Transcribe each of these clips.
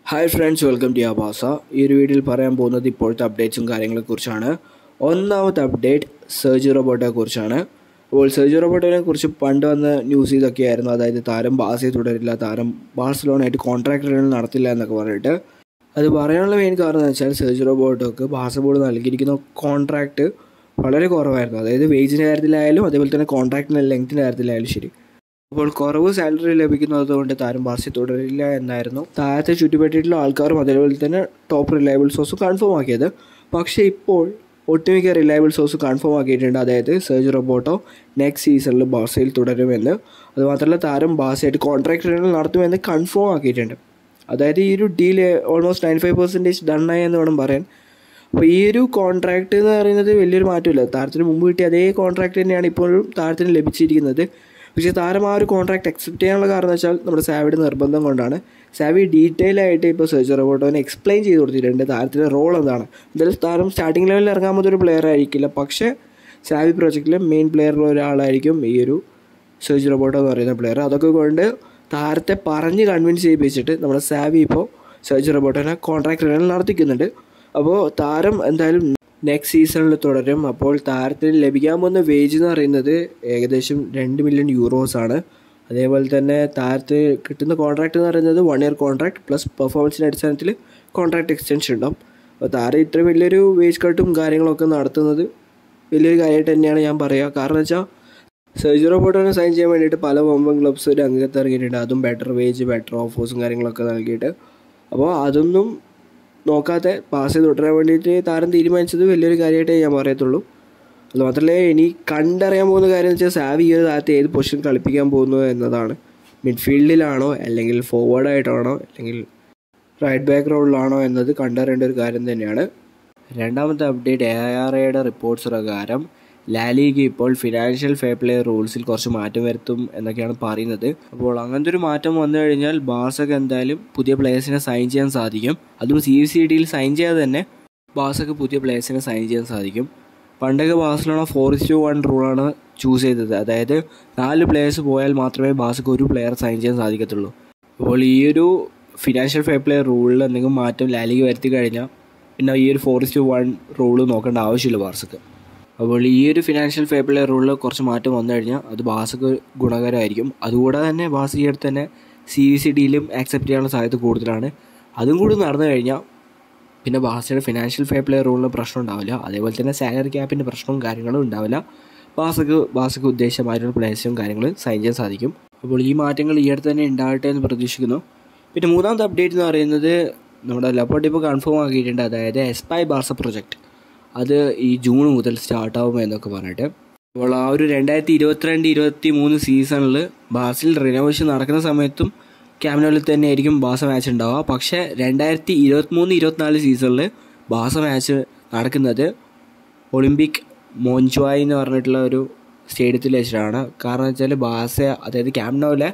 hi friends welcome to ആബാസ ഈ ഒരു വീഡിയോയിൽ പറയാൻ പോകുന്നത് ഇപ്പോഴത്തെ അപ്ഡേറ്റ്സും കാര്യങ്ങളെക്കുറിച്ചാണ് ഒന്നാമത്തെ അപ്ഡേറ്റ് സർജി റോബോട്ടെ കുറിച്ചാണ് അപ്പോൾ സർജി റോബോട്ടിനെ കുറിച്ച് പണ്ട് വന്ന ന്യൂസ് ഇതൊക്കെയായിരുന്നു അതായത് താരം ബാസയെ തുടരില്ല താരം ബാഴ്സലോണയായിട്ട് കോൺട്രാക്ട് റിന്യൂവൽ നടത്തില്ല എന്നൊക്കെ പറഞ്ഞിട്ട് അത് പറയാനുള്ള മെയിൻ കാരണം എന്ന് വെച്ചാൽ സർജി റോബോട്ടോക്ക് ബാസബോൾ നൽകിയിരിക്കുന്ന കോൺട്രാക്റ്റ് വളരെ കുറവായിരുന്നു അതായത് വേജിൻ്റെ കാര്യത്തിലായാലും അതേപോലെ തന്നെ കോൺട്രാക്റ്റിൻ്റെ ലെങ്ത്തിൻ്റെ കാര്യത്തിലായാലും ശരി അപ്പോൾ കുറവ് സാലറി ലഭിക്കുന്നത് കൊണ്ട് താരം ബാസി തുടരില്ല എന്നായിരുന്നു താരത്തെ ചുറ്റിപ്പറ്റിയിട്ടുള്ള ആൾക്കാരും അതേപോലെ തന്നെ ടോപ്പ് റിലയബിൾ സോഴ്സ് കൺഫേം ആക്കിയത് പക്ഷേ ഇപ്പോൾ ഒട്ടുമിക്ക റിലയബിൾ സോഴ്സ് കൺഫേം ആക്കിയിട്ടുണ്ട് അതായത് സർജ് റോബോട്ടോ നെക്സ്റ്റ് സീസണിൽ ബാസയിൽ തുടരുമെന്ന് അതുമാത്രമല്ല താരം ബാസയായിട്ട് കോൺട്രാക്ട് റിന്യൂവൽ നടത്തുമെന്ന് കൺഫേം ആക്കിയിട്ടുണ്ട് അതായത് ഈ ഒരു deal almost ninety five percentage ഡണ്ണായി എന്ന് വേണം പറയാൻ അപ്പോൾ ഈ ഒരു കോൺട്രാക്റ്റ് എന്ന് പറയുന്നത് വലിയൊരു മാറ്റമില്ല താരത്തിന് മുമ്പ് കിട്ടിയ അതേ കോൺട്രാക്റ്റ് തന്നെയാണ് ഇപ്പോഴും താരത്തിന് ലഭിച്ചിരിക്കുന്നത് പക്ഷേ താരം ആ ഒരു കോൺട്രാക്ട് അക്സെപ്റ്റ് ചെയ്യാനുള്ള കാരണം എന്ന് വെച്ചാൽ നമ്മുടെ സാവിയുടെ നിർബന്ധം കൊണ്ടാണ് സാവി ഡീറ്റെയിൽ ആയിട്ട് ഇപ്പോൾ സെർച്ച് റോബോട്ടോനെ എക്സ്പ്ലെയിൻ ചെയ്ത് കൊടുത്തിട്ടുണ്ട് താരത്തിൻ്റെ റോൾ എന്താണ് എന്തായാലും താരം സ്റ്റാർട്ടിംഗ് ലെവലിൽ ഇറങ്ങാൻ ഒരു പ്ലെയർ ആയിരിക്കില്ല പക്ഷേ സാവി പ്രോജക്റ്റിലെ മെയിൻ പ്ലെയറിലുള്ള ഒരാളായിരിക്കും ഈ ഒരു സെർച്ച് റോബോട്ടോ എന്ന് പറയുന്ന പ്ലെയർ അതൊക്കെ കൊണ്ട് താരത്തെ പറഞ്ഞ് കൺവിൻസ് ചെയ്യിപ്പിച്ചിട്ട് നമ്മുടെ സാവി ഇപ്പോൾ സെർച്ച് റോബോട്ടോനെ കോൺട്രാക്ട് റിനൽ നടത്തിക്കുന്നുണ്ട് അപ്പോൾ താരം എന്തായാലും നെക്സ്റ്റ് സീസണിൽ തുടരും അപ്പോൾ താരത്തിന് ലഭിക്കാൻ പോകുന്ന വേജ് എന്ന് പറയുന്നത് ഏകദേശം രണ്ട് മില്യൺ യൂറോസ് ആണ് അതേപോലെ തന്നെ താരത്തിന് കിട്ടുന്ന കോൺട്രാക്ട് എന്ന് പറയുന്നത് വൺ ഇയർ കോൺട്രാക്ട് പ്ലസ് പെർഫോമൻസിൻ്റെ അടിസ്ഥാനത്തിൽ കോൺട്രാക്ട് എക്സ്റ്റൻഷൻ ഉണ്ടാവും അപ്പോൾ താരം ഇത്ര വലിയൊരു വേജ് കട്ടും കാര്യങ്ങളൊക്കെ നടത്തുന്നത് വലിയൊരു കാര്യമായിട്ട് തന്നെയാണ് ഞാൻ പറയുക കാരണം വെച്ചാൽ സർജി റോബോട്ടിനെ സൈൻ ചെയ്യാൻ വേണ്ടിയിട്ട് പല വമ്പൻ ക്ലബ്സ് ഒരു അംഗത്ത് ഇറങ്ങിയിട്ടുണ്ട് അതും ബെറ്റർ വേജ് ബെറ്റർ ഓഫേഴ്സും കാര്യങ്ങളൊക്കെ നൽകിയിട്ട് അപ്പോൾ അതൊന്നും നോക്കാതെ പാസ് ചെയ്ത് തുടരാൻ വേണ്ടിയിട്ട് താരം തീരുമാനിച്ചത് വലിയൊരു കാര്യമായിട്ടേ ഞാൻ പറയത്തുള്ളൂ അത് മാത്രമല്ല ഇനി കണ്ടറിയാൻ പോകുന്ന കാര്യം എന്ന് വെച്ചാൽ സാവി ഈ ഒരു താരത്തെ ഏത് പൊസിഷൻ കളിപ്പിക്കാൻ പോകുന്നു എന്നതാണ് മിഡ്ഫീൽഡിലാണോ അല്ലെങ്കിൽ ഫോർവേഡായിട്ടാണോ അല്ലെങ്കിൽ റൈറ്റ് ബാക്ക് റോളിലാണോ എന്നത് കണ്ടറിയേണ്ട ഒരു കാര്യം തന്നെയാണ് രണ്ടാമത്തെ അപ്ഡേറ്റ് എ ആർ എയുടെ റിപ്പോർട്ട്സ് പ്രകാരം ലാലിക്ക് ഇപ്പോൾ ഫിനാൻഷ്യൽ ഫെയർ പ്ലേ റൂൾസിൽ കുറച്ച് മാറ്റം വരുത്തും എന്നൊക്കെയാണ് പറയുന്നത് അപ്പോൾ അങ്ങനത്തെ ഒരു മാറ്റം വന്നു കഴിഞ്ഞാൽ ബാസക്ക് എന്തായാലും പുതിയ പ്ലേയേഴ്സിനെ സൈൻ ചെയ്യാൻ സാധിക്കും അതും സി സി ഡിയിൽ സൈൻ ചെയ്യാതെ തന്നെ ബാസക്ക് പുതിയ പ്ലേയേഴ്സിനെ സൈൻ ചെയ്യാൻ സാധിക്കും പണ്ടൊക്കെ ബാഴ്സലോണ ഫോർ ടു വൺ റൂളാണ് ചൂസ് ചെയ്തത് അതായത് നാല് പ്ലേയേഴ്സ് പോയാൽ മാത്രമേ ബാസക്ക് ഒരു പ്ലെയർ സൈൻ ചെയ്യാൻ സാധിക്കത്തുള്ളൂ അപ്പോൾ ഈ ഒരു ഫിനാൻഷ്യൽ ഫെയർ പ്ലേ റൂളിൽ എന്തെങ്കിലും മാറ്റം ലാലിക്ക് വരുത്തി കഴിഞ്ഞാൽ പിന്നെ ഈ ഒരു ഫോർ ടു വൺ റൂള് നോക്കേണ്ട ആവശ്യമില്ല ബാർസക്ക് അപ്പോൾ ഈ ഒരു ഫിനാൻഷ്യൽ ഫെയർ പ്ലേ റൂളിൽ കുറച്ച് മാറ്റം വന്നു കഴിഞ്ഞാൽ അത് ബാസക്ക് ഗുണകരമായിരിക്കും അതുകൂടാതെ തന്നെ ബാസ ഈ അടുത്ത് തന്നെ സി വി സി ഡിയിലും ആക്സെപ്റ്റ് ചെയ്യാനുള്ള സാധ്യത കൂടുതലാണ് അതും കൂടി നടന്നു കഴിഞ്ഞാൽ പിന്നെ ബാസയുടെ ഫിനാൻഷ്യൽ ഫെയർ പ്ലേ റൂളിന് പ്രശ്നം ഉണ്ടാവില്ല അതേപോലെ തന്നെ സാലറി ക്യാപ്പിൻ്റെ പ്രശ്നവും കാര്യങ്ങളും ഉണ്ടാവില്ല ബാസക്ക് ബാസക്ക് ഉദ്ദേശമായിട്ടുള്ള പ്ലേയേഴ്സും കാര്യങ്ങൾ സൈൻ ചെയ്യാൻ സാധിക്കും അപ്പോൾ ഈ മാറ്റങ്ങൾ ഈ അടുത്ത് തന്നെ ഉണ്ടാകട്ടെ എന്ന് പ്രതീക്ഷിക്കുന്നു പിന്നെ മൂന്നാമത്തെ അപ്ഡേറ്റ് എന്ന് പറയുന്നത് നമ്മുടെ ലപ്പോട്ട് ഇപ്പോൾ കൺഫേം ആക്കിയിട്ടുണ്ട് അതായത് എസ്പൈ ബാർസ പ്രൊജക്റ്റ് അത് ഈ ജൂൺ മുതൽ സ്റ്റാർട്ടാവും എന്നൊക്കെ പറഞ്ഞിട്ട് അപ്പോൾ ആ ഒരു രണ്ടായിരത്തി ഇരുപത്തിരണ്ട് ഇരുപത്തി മൂന്ന് സീസണിൽ ബാസിൽ റിനോവേഷൻ നടക്കുന്ന സമയത്തും ക്യാമിനോളിൽ തന്നെ ആയിരിക്കും ബാസ മാച്ച് ഉണ്ടാവുക പക്ഷേ രണ്ടായിരത്തി ഇരുപത്തിമൂന്ന് ഇരുപത്തിനാല് സീസണിൽ ബാസ മാച്ച് നടക്കുന്നത് ഒളിമ്പിക് മോഞ്ചുവായി എന്ന് പറഞ്ഞിട്ടുള്ള ഒരു സ്റ്റേഡിയത്തിൽ വെച്ചിട്ടാണ് കാരണം വെച്ചാൽ ബാസ അതായത് ക്യാമിനോയിലെ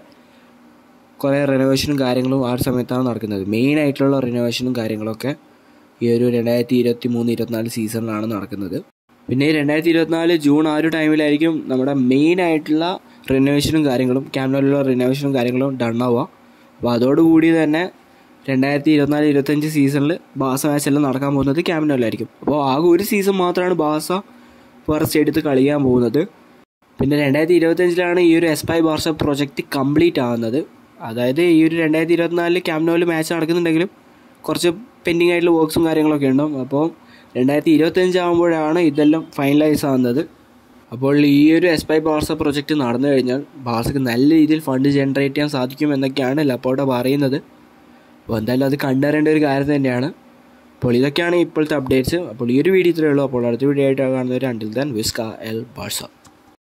കുറേ റിനോവേഷനും കാര്യങ്ങളും ആ ഒരു സമയത്താണ് നടക്കുന്നത് മെയിൻ ആയിട്ടുള്ള റിനോവേഷനും കാര്യങ്ങളൊക്കെ ഈ ഒരു രണ്ടായിരത്തി ഇരുപത്തി മൂന്ന് ഇരുപത്തിനാല് സീസണിലാണ് നടക്കുന്നത് പിന്നെ രണ്ടായിരത്തി ഇരുപത്തിനാല് ജൂൺ ആ ഒരു ടൈമിലായിരിക്കും നമ്മുടെ മെയിൻ ആയിട്ടുള്ള റിനോവേഷനും കാര്യങ്ങളും ക്യാമ്പിലുള്ള റിനോവേഷനും കാര്യങ്ങളും ഡൺ ആവുക അപ്പോൾ അതോടുകൂടി തന്നെ രണ്ടായിരത്തി ഇരുപത്തിനാല് ഇരുപത്തഞ്ച് സീസണിൽ ബാസ മാച്ച് എല്ലാം നടക്കാൻ പോകുന്നത് ക്യാമ്പിനോയിലായിരിക്കും അപ്പോൾ ആകെ ഒരു സീസൺ മാത്രമാണ് ബാസ വേറെ സ്റ്റേഡിയത്തിൽ കളിക്കാൻ പോകുന്നത് പിന്നെ രണ്ടായിരത്തി ഇരുപത്തഞ്ചിലാണ് ഈ ഒരു എസ്പൈ ബാർസ പ്രൊജക്റ്റ് കംപ്ലീറ്റ് ആകുന്നത് അതായത് ഈ ഒരു രണ്ടായിരത്തി ഇരുപത്തിനാലിൽ ക്യാമ്പിനോയിൽ മാച്ച് നടക്കുന്നുണ്ടെങ്കിലും കുറച്ച് പെൻഡിങ് ആയിട്ടുള്ള വർക്ക്സും കാര്യങ്ങളൊക്കെ ഉണ്ടാവും അപ്പോൾ രണ്ടായിരത്തി ഇരുപത്തഞ്ച് ആകുമ്പോഴാണ് ഇതെല്ലാം ഫൈനലൈസ് ആകുന്നത് അപ്പോൾ ഈ ഒരു എസ്പൈ ബാർസ പ്രൊജക്റ്റ് നടന്നു കഴിഞ്ഞാൽ ബാർസക്ക് നല്ല രീതിയിൽ ഫണ്ട് ജനറേറ്റ് ചെയ്യാൻ സാധിക്കും എന്നൊക്കെയാണ് ലപ്പോട്ട പറയുന്നത് അപ്പോൾ എന്തായാലും അത് കണ്ടറിയേണ്ട ഒരു കാര്യം തന്നെയാണ് അപ്പോൾ ഇതൊക്കെയാണ് ഇപ്പോഴത്തെ അപ്ഡേറ്റ്സ് അപ്പോൾ ഈ ഒരു വീഡിയോ ഇത്രയേ ഉള്ളൂ അപ്പോൾ അടുത്ത വീഡിയോ ആയിട്ട് കാണുന്നവർ അണ്ടിൽ ദാൻ വിസ്ക എൽ ബാർസ